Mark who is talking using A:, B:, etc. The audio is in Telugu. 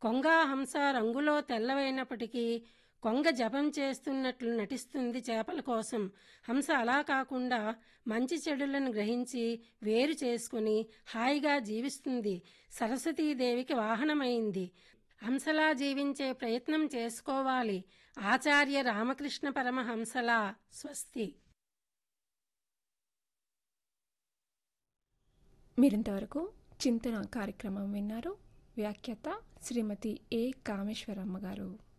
A: కొంగ హంస రంగులో తెల్లవైనప్పటికీ కొంగ జపం చేస్తున్నట్లు నటిస్తుంది చేపల కోసం హంస అలా కాకుండా మంచి చెడులను గ్రహించి వేరు చేసుకుని హాయిగా జీవిస్తుంది సరస్వతీదేవికి వాహనమైంది హంసలా జీవించే ప్రయత్నం చేసుకోవాలి ఆచార్య రామకృష్ణ పరమహంసలా స్వస్తి
B: మీరింతవరకు చింతన కార్యక్రమం విన్నారు వ్యాఖ్యాత శ్రీమతి ఏ కామేశ్వరమ్మ గారు